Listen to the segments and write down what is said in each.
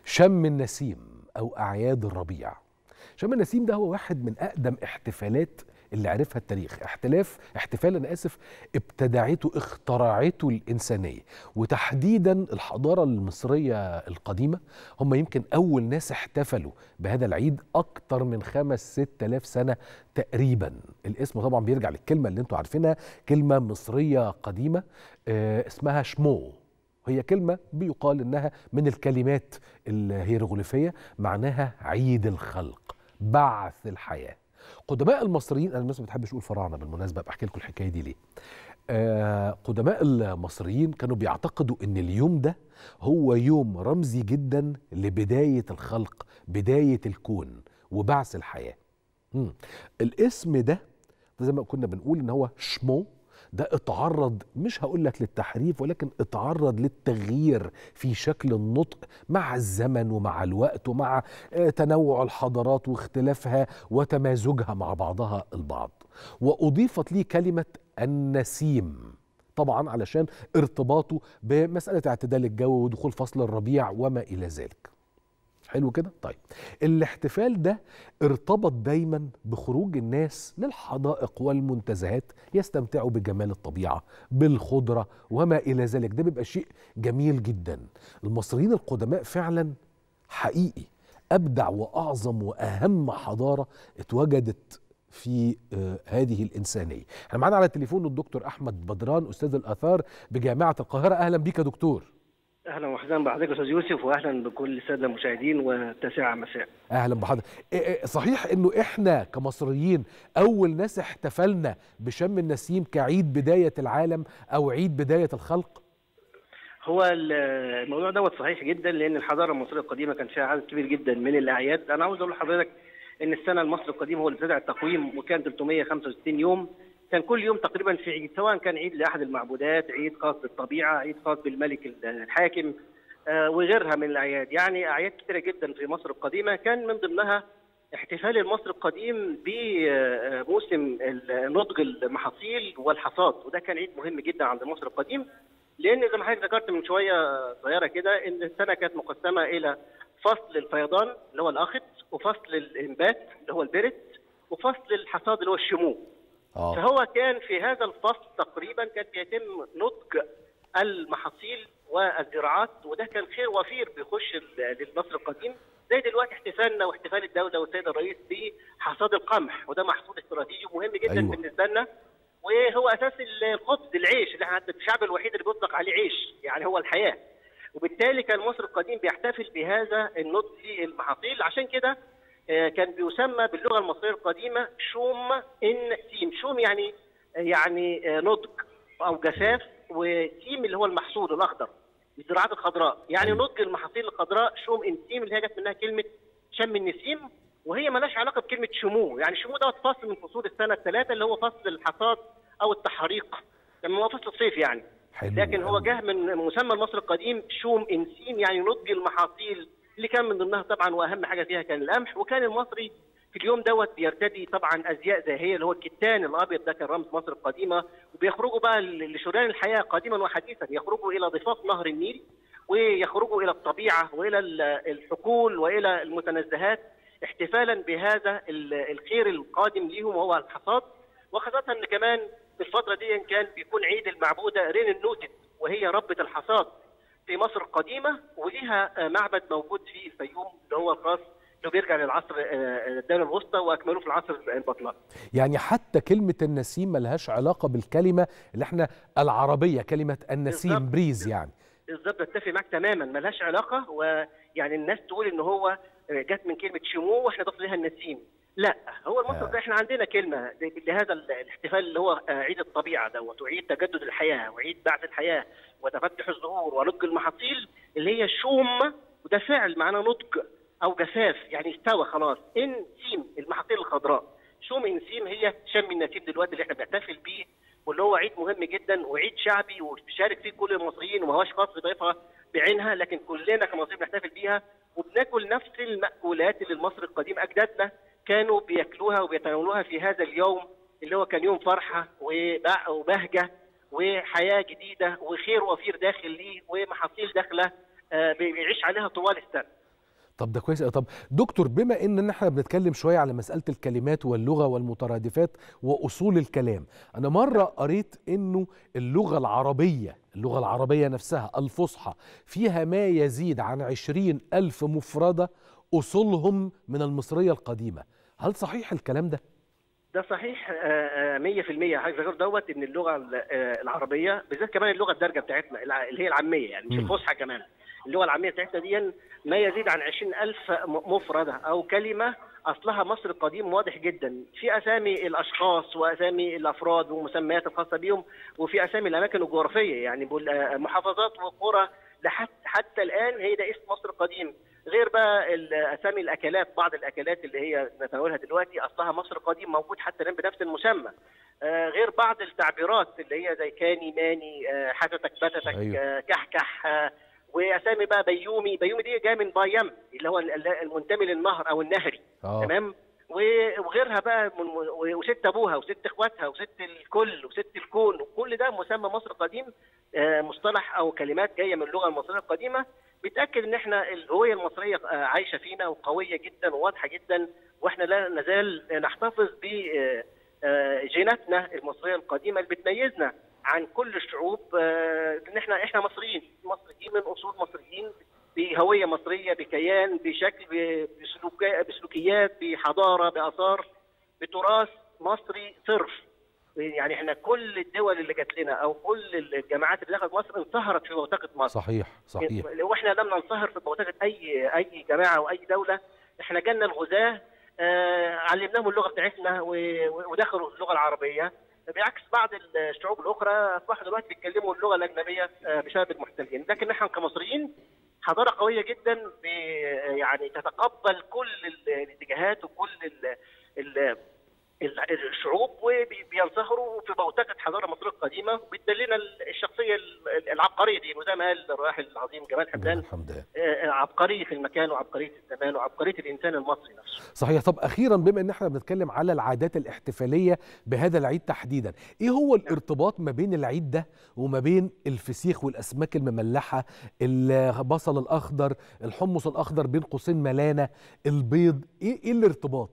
شم النسيم أو أعياد الربيع شم النسيم ده هو واحد من أقدم احتفالات اللي عرفها التاريخ احتلاف احتفال انا اسف ابتدعته اخترعته الانسانيه وتحديدا الحضاره المصريه القديمه هم يمكن اول ناس احتفلوا بهذا العيد اكتر من خمس ست الاف سنه تقريبا الاسم طبعا بيرجع للكلمه اللي انتوا عارفينها كلمه مصريه قديمه اه اسمها شمو هي كلمة بيقال إنها من الكلمات الهيروغليفية معناها عيد الخلق بعث الحياة قدماء المصريين انا الناس ما بتحبش تقول فراعنه بالمناسبه بحكي لكم الحكايه دي ليه آه قدماء المصريين كانوا بيعتقدوا ان اليوم ده هو يوم رمزي جدا لبدايه الخلق بدايه الكون وبعث الحياه مم. الاسم ده زي ما كنا بنقول ان هو شمو ده اتعرض مش هقول لك للتحريف ولكن اتعرض للتغيير في شكل النطق مع الزمن ومع الوقت ومع تنوع الحضارات واختلافها وتمازجها مع بعضها البعض واضيفت ليه كلمه النسيم طبعا علشان ارتباطه بمساله اعتدال الجو ودخول فصل الربيع وما الى ذلك حلو كده طيب الاحتفال ده ارتبط دايما بخروج الناس للحدائق والمنتزهات يستمتعوا بجمال الطبيعه بالخضره وما الى ذلك ده بيبقى شيء جميل جدا المصريين القدماء فعلا حقيقي ابدع واعظم واهم حضاره اتوجدت في آه هذه الانسانيه احنا معانا على التليفون الدكتور احمد بدران استاذ الاثار بجامعه القاهره اهلا بيك يا دكتور اهلا وسهلا بحضرتك يا استاذ يوسف واهلا بكل الساده المشاهدين والتاسعه مساء اهلا بحضرتك صحيح انه احنا كمصريين اول ناس احتفلنا بشم النسيم كعيد بدايه العالم او عيد بدايه الخلق هو الموضوع دوت صحيح جدا لان الحضاره المصريه القديمه كان فيها عدد كبير جدا من الاعياد انا عاوز اقول لحضرتك ان السنه المصري القديم هو اللي ابتدع التقويم وكان 365 يوم كان كل يوم تقريبا في عيد سواء كان عيد لاحد المعبودات عيد خاص بالطبيعه عيد خاص بالملك الحاكم آه وغيرها من الاعياد يعني اعياد كثيره جدا في مصر القديمه كان من ضمنها احتفال المصري القديم بموسم نضج المحاصيل والحصاد وده كان عيد مهم جدا عند مصر القديم لان زي ما حضرتك ذكرت من شويه صغيره كده ان السنه كانت مقسمه الى فصل الفيضان اللي هو الاخت وفصل الانبات اللي هو البرد وفصل الحصاد اللي هو الشمو أوه. فهو كان في هذا الفصل تقريبا كان بيتم نضج المحاصيل والزراعات وده كان خير وفير بيخش لمصر القديم زي دلوقتي احتفالنا واحتفال الدوله والسيد الرئيس بحصاد القمح وده محصول استراتيجي مهم جدا أيوة. بالنسبه لنا وهو اساس الخبز العيش اللي احنا الشعب الوحيد اللي بيطلق عليه عيش يعني هو الحياه وبالتالي كان مصر القديم بيحتفل بهذا النضج للمحاصيل عشان كده كان بيسمى باللغه المصريه القديمه شوم ان سيم شوم يعني يعني نضج او جفاف وسيم اللي هو المحصول الاخضر الزراعات الخضراء يعني نضج المحاصيل الخضراء شوم ان سيم اللي هي جت منها كلمه شم النسيم وهي مالهاش علاقه بكلمه شمو يعني شمو دوت فصل من فصول السنه الثلاثه اللي هو فصل الحصاد او التحريق لما هو فصل الصيف يعني حلو لكن هو جه من مسمى المصري القديم شوم انسيم يعني نضج المحاصيل اللي كان من ضمنها طبعا واهم حاجه فيها كان القمح وكان المصري في اليوم دوت بيرتدي طبعا ازياء زاهيه اللي هو الكتان الابيض ده كان رمز مصر القديمه وبيخرجوا بقى لشريان الحياه قديما وحديثا يخرجوا الى ضفاف نهر النيل ويخرجوا الى الطبيعه والى الحقول والى المتنزهات احتفالا بهذا الخير القادم ليهم وهو الحصاد وخاصه ان كمان في الفتره دي كان بيكون عيد المعبوده رين النوتت وهي ربه الحصاد في مصر القديمه وليها معبد موجود في الفيوم اللي هو الخاص اللي بيرجع للعصر الدوله الوسطى واكمله في العصر البطلمي. يعني حتى كلمه النسيم ملهاش علاقه بالكلمه اللي احنا العربيه كلمه النسيم بالزبط. بريز يعني. بالظبط اتفق معاك تماما ملهاش علاقه ويعني الناس تقول ان هو جت من كلمه شمو واحنا ضفنا لها النسيم. لا هو المصري احنا عندنا كلمه لهذا الاحتفال اللي هو عيد الطبيعه دوت وعيد تجدد الحياه وعيد بعث الحياه وتفتح الزهور ونضج المحاصيل اللي هي شوم وده فعل معناه نضج او جفاف يعني استوى خلاص ان سيم المحاصيل الخضراء شوم ان سيم هي شم النسيم دلوقتي اللي احنا بنحتفل بيه واللي هو عيد مهم جدا وعيد شعبي وبيشارك فيه كل المصريين وما هوش خاص بضيفها بعينها لكن كلنا كمصريين بنحتفل بيها وبناكل نفس المأكولات اللي المصري القديم اجدادنا كانوا بياكلوها وبيتناولوها في هذا اليوم اللي هو كان يوم فرحه وبهجه وحياه جديده وخير وفير داخل ليه ومحاصيل داخله بيعيش عليها طوال السنه. طب ده كويس أوي. طب دكتور بما ان احنا بنتكلم شويه على مساله الكلمات واللغه والمترادفات واصول الكلام انا مره قريت انه اللغه العربيه اللغه العربيه نفسها الفصحى فيها ما يزيد عن عشرين الف مفرده اصولهم من المصريه القديمه هل صحيح الكلام ده ده صحيح آه، آه، 100% حضرتك ذكرت دوت ان اللغه ال- آه، العربيه بالذات كمان اللغه الدارجه بتاعتنا الع- اللي هي العاميه يعني مش مم. الفصحى كمان اللغه العاميه بتاعتنا دي ما يزيد عن 20000 م- مفرده او كلمه اصلها مصر القديم واضح جدا في اسامي الاشخاص واسامي الافراد والمسميات الخاصه بيهم وفي اسامي الاماكن الجغرافيه يعني بقول، آه، محافظات وقرى لحد حتى الان هي ده اسم مصر القديم غير بقى ال- اسامي الاكلات بعض الاكلات اللي هي نتناولها دلوقتي اصلها مصر قديم موجود حتى الان بنفس المسمى آه، غير بعض التعبيرات اللي هي زي كاني ماني آه، حتتك بتتك أيوة. آه، كحكح آه، واسامي بقى بيومي بيومي دي جايه من بايم اللي هو ال- ال- المنتمي للنهر او النهري اه تمام و- وغيرها بقى من و- وست ابوها وست اخواتها وست الكل وست الكون وكل ده مسمى مصر القديم آه، مصطلح او كلمات جايه من اللغه المصريه القديمه بتاكد ان احنا الهويه المصريه آه، عايشه فينا وقويه جدا وواضحه جدا واحنا لا نزال نحتفظ ب آه، آه، جيناتنا المصريه القديمه اللي بتميزنا عن كل الشعوب آه، ان احنا احنا مصريين مصريين من اصول مصريين بهويه مصريه بكيان بشكل ب- بسلوكا- بسلوكيات بحضاره باثار بتراث مصري صرف يعني احنا كل الدول اللي جات لنا او كل الجامعات اللي دخلت مصر انصهرت في بوتقه مصر صحيح صحيح لو احنا لم ننصهر في بوتقه اي اي جماعه او اي دوله احنا جالنا الغزاه آه علمناهم اللغه بتاعتنا و- ودخلوا اللغه العربيه بعكس بعض الشعوب الاخرى اصبحوا دلوقتي بيتكلموا اللغه الاجنبيه آه بسبب المحتلين لكن احنا كمصريين حضاره قويه جدا ب- يعني تتقبل كل ال- الاتجاهات وكل ال ال ال- الشعوب وبينصهروا في بوتقه حضاره مصر القديمه وبتدلنا الشخصيه ال- العبقريه دي وزي ما قال الراحل العظيم جمال حمدان الحمد آه، عبقريه المكان وعبقريه الزمان وعبقريه الانسان المصري نفسه. صحيح طب اخيرا بما ان احنا بنتكلم على العادات الاحتفاليه بهذا العيد تحديدا ايه هو الارتباط ما بين العيد ده وما بين الفسيخ والاسماك المملحه البصل الاخضر الحمص الاخضر بين قوسين ملانه البيض ايه ايه الارتباط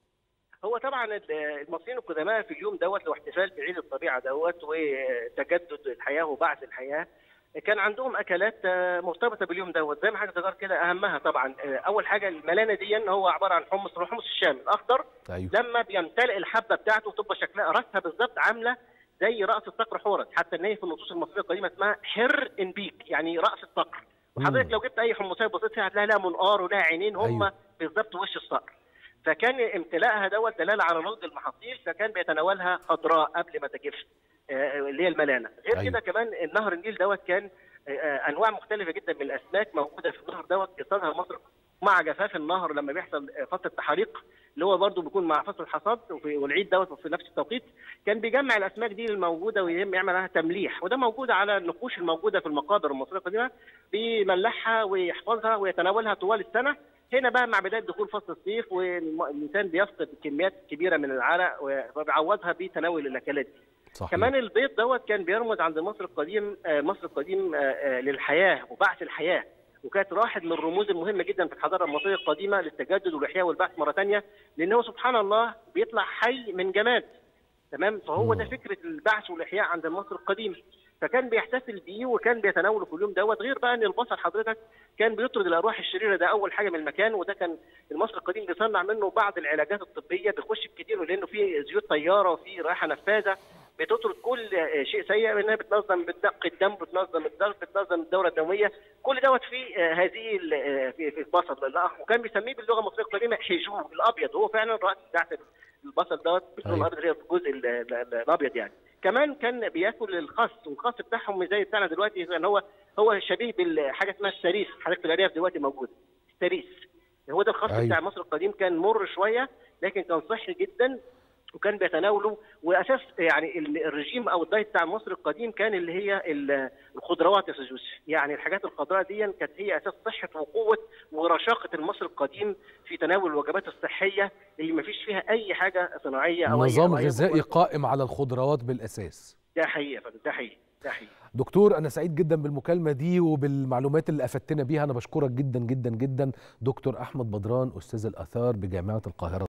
هو طبعا ال- المصريين القدماء في اليوم دوت لو احتفال بعيد الطبيعه دوت وتجدد الحياه وبعث الحياه كان عندهم اكلات آه، مرتبطه باليوم دوت زي ما حضرتك ذكرت كده اهمها طبعا آه، اول حاجه الملانه دي هو عباره عن حمص الحمص الشامي الاخضر ايوه لما بيمتلئ الحبه بتاعته تبقى شكلها راسها بالظبط عامله زي راس الصقر حورس حتى ان هي في النصوص المصريه القديمه اسمها حر ان بيك يعني راس الصقر وحضرتك مم. لو جبت اي حمصيه بصيت فيها هتلاقي لها منقار ولها عينين هم أيوة. بالظبط وش الصقر فكان امتلاءها دوت دلاله على نضج المحاصيل فكان بيتناولها خضراء قبل ما تجف آه، اللي هي الملانه غير أيوة. كده كمان النهر النيل دوت كان آه، آه، انواع مختلفه جدا من الاسماك موجوده في النهر دوت بتصطادها مصر مع جفاف النهر لما بيحصل آه، فتره تحاليق اللي هو برضه بيكون مع فصل الحصاد وفي- والعيد دوت في نفس التوقيت كان بيجمع الاسماك دي الموجوده ويعمل لها تمليح وده موجود على النقوش الموجوده في المقابر المصريه القديمه بيملحها ويحفظها ويتناولها طوال السنه هنا بقى مع بدايه دخول فصل الصيف والانسان بيفقد كميات كبيره من العرق وبيعوضها بتناول الاكلات دي. صحيح كمان البيض دوت كان بيرمز عند مصر القديم آه، مصر القديم آه، آه، للحياه وبعث الحياه وكانت واحد من الرموز المهمه جدا في الحضاره المصريه القديمه للتجدد والاحياء والبعث مره ثانيه لان هو سبحان الله بيطلع حي من جماد تمام فهو ده مم. فكره البعث والاحياء عند مصر القديم فكان بيحتفل بيه وكان بيتناوله في اليوم دوت غير بقى ان البصل حضرتك كان بيطرد الارواح الشريره ده اول حاجه من المكان وده كان المصري القديم بيصنع منه بعض العلاجات الطبيه بيخش كتير لانه فيه زيوت طياره وفيه رائحه نفاذه بتطرد كل شيء سيء لانها بتنظم بتدق الدم بتنظم الضغط بتنظم الدوره الدمويه كل دوت في آه، هذه ال- آه، في في البصل لا، وكان بيسميه باللغه المصريه القديمه حجو الابيض وهو فعلا الراس بتاعت البصل دوت باللون أيوة. الابيض اللي هي الجزء ال- ال- ال- الابيض يعني كمان كان بياكل الخس والخس بتاعهم مش زي بتاعنا دلوقتي لان هو هو شبيه بالحاجه اسمها السريس حضرتك في الارياف دلوقتي موجود السريس هو ده الخس أيوة. بتاع مصر القديم كان مر شويه لكن كان صحي جدا وكان بيتناوله واساس يعني ال- الرجيم او الدايت بتاع مصر القديم كان اللي هي ال- الخضروات يا استاذ يوسف يعني الحاجات الخضراء دي كانت هي اساس صحه وقوه ورشاقه المصري القديم في تناول الوجبات الصحيه اللي ما فيش فيها اي حاجه صناعيه او أي- نظام أو أي غذائي مكونات. قائم على الخضروات بالاساس ده حقيقي يا فندم ده حقيقي ده حقيقي دكتور انا سعيد جدا بالمكالمه دي وبالمعلومات اللي افدتنا بيها انا بشكرك جدا جدا جدا دكتور احمد بدران استاذ الاثار بجامعه القاهره